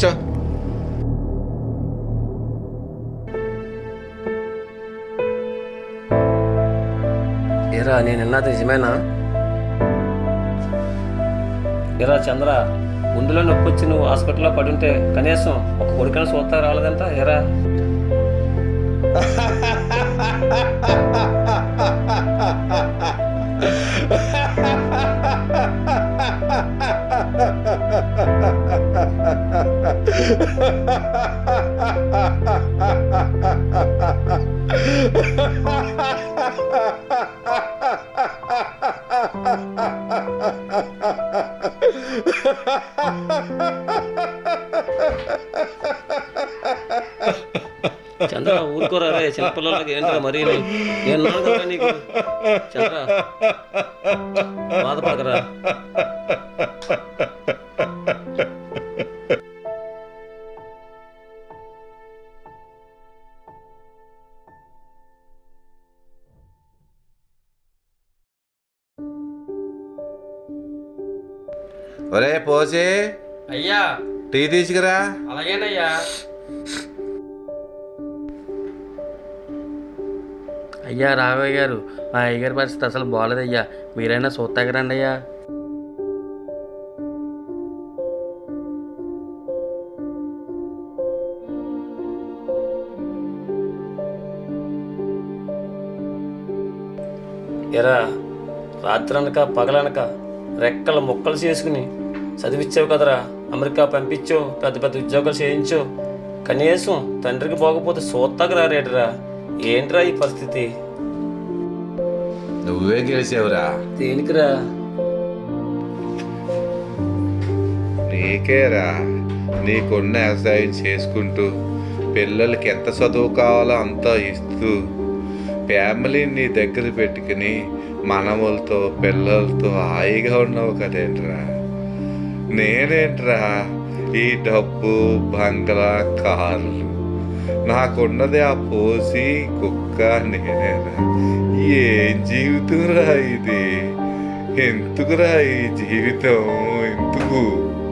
కూర్చో ఏరా నేను విన్నది నిజమేనా ఏరా చంద్ర గుండెలో నొప్పి వచ్చి నువ్వు హాస్పిటల్లో పడుంటే కనీసం ఒక కొడుకైనా చూస్తా రాలేదంట ఏరా చంద్ర ఊరుకోరా రే చిన్నపిల్లలకి ఏంట్రా మరీ నేను ఉన్నాను కదా నీకు చంద్ర బాధపడకరా ఒరే పోసే అయ్యా టీ తీసుకురా అలాగేనయ్యా అయ్యా రామయ్య గారు మా అయ్యగారి పరిస్థితి అసలు బాగలేదయ్యా మీరైనా చూస్తాగరండి అయ్యా ఎరా రాత్రనక పగలనక రెక్కల ముక్కలు చేసుకుని చదివించావు కదరా అమెరికా పంపించావు పెద్ద పెద్ద ఉద్యోగాలు చేయించావు కనీసం తండ్రికి పోకపోతే సోత్తాకు రారేటరా ఏంట్రా ఈ పరిస్థితి నువ్వే గెలిచావురా దేనికిరా నీకేరా నీకున్న వ్యవసాయం చేసుకుంటూ పిల్లలకి ఎంత చదువు కావాలో అంత ఇస్తూ ఫ్యామిలీని నీ దగ్గర పెట్టుకుని మనములతో పిల్లలతో హాయిగా ఉన్నావు కదేంట్రా నేనేంట్రా ఈ డబ్బు బంగ్లా కార్లు నాకున్నది ఆ పోసి కుక్క నేనేరా ఏం జీవితంరా ఇది ఎందుకురా ఈ జీవితం ఎందుకు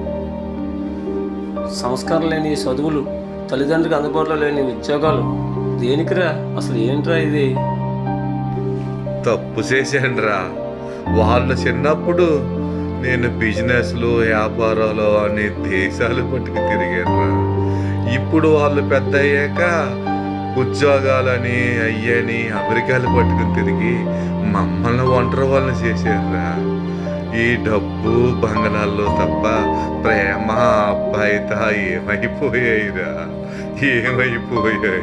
సంస్కారం లేని చదువులు తల్లిదండ్రులకు అందుబాటులో లేని ఉద్యోగాలు దేనికిరా అసలు ఏంట్రా ఇది తప్పు చేశానురా వాళ్ళు చిన్నప్పుడు నేను బిజినెస్లు వ్యాపారాలు అని దేశాలు పట్టుకు తిరిగానురా ఇప్పుడు వాళ్ళు పెద్ద అయ్యాక ఉద్యోగాలని అయ్యని అమెరికాలు పట్టుకుని తిరిగి మమ్మల్ని ఒంటరి వాళ్ళని చేశారురా ఈ డబ్బు బంగళాల్లో తప్ప ప్రేమ అబ్బాయిత ఏమైపోయాయిరా ఏమైపోయాయి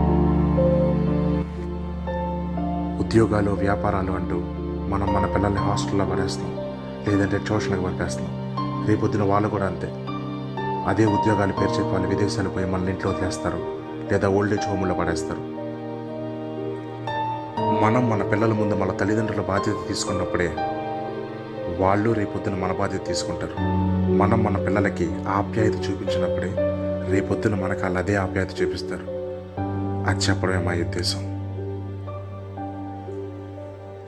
ఉద్యోగాలు వ్యాపారాలు అంటూ మనం మన పిల్లల్ని హాస్టల్లో పడేస్తాం లేదంటే ట్యూషన్కి పంపేస్తాం రేపొద్దున వాళ్ళు కూడా అంతే అదే ఉద్యోగాలు పేరు చెప్పి వాళ్ళు విదేశాలు పోయి మన ఇంట్లో వదిలేస్తారు లేదా ఓల్డ్ ఏజ్ హోమ్లో పడేస్తారు మనం మన పిల్లల ముందు మన తల్లిదండ్రుల బాధ్యత తీసుకున్నప్పుడే వాళ్ళు రేపొద్దున మన బాధ్యత తీసుకుంటారు మనం మన పిల్లలకి ఆప్యాయత చూపించినప్పుడే రేపొద్దున మనకు వాళ్ళు అదే ఆప్యాయత చూపిస్తారు అది చెప్పడమే మా ఉద్దేశం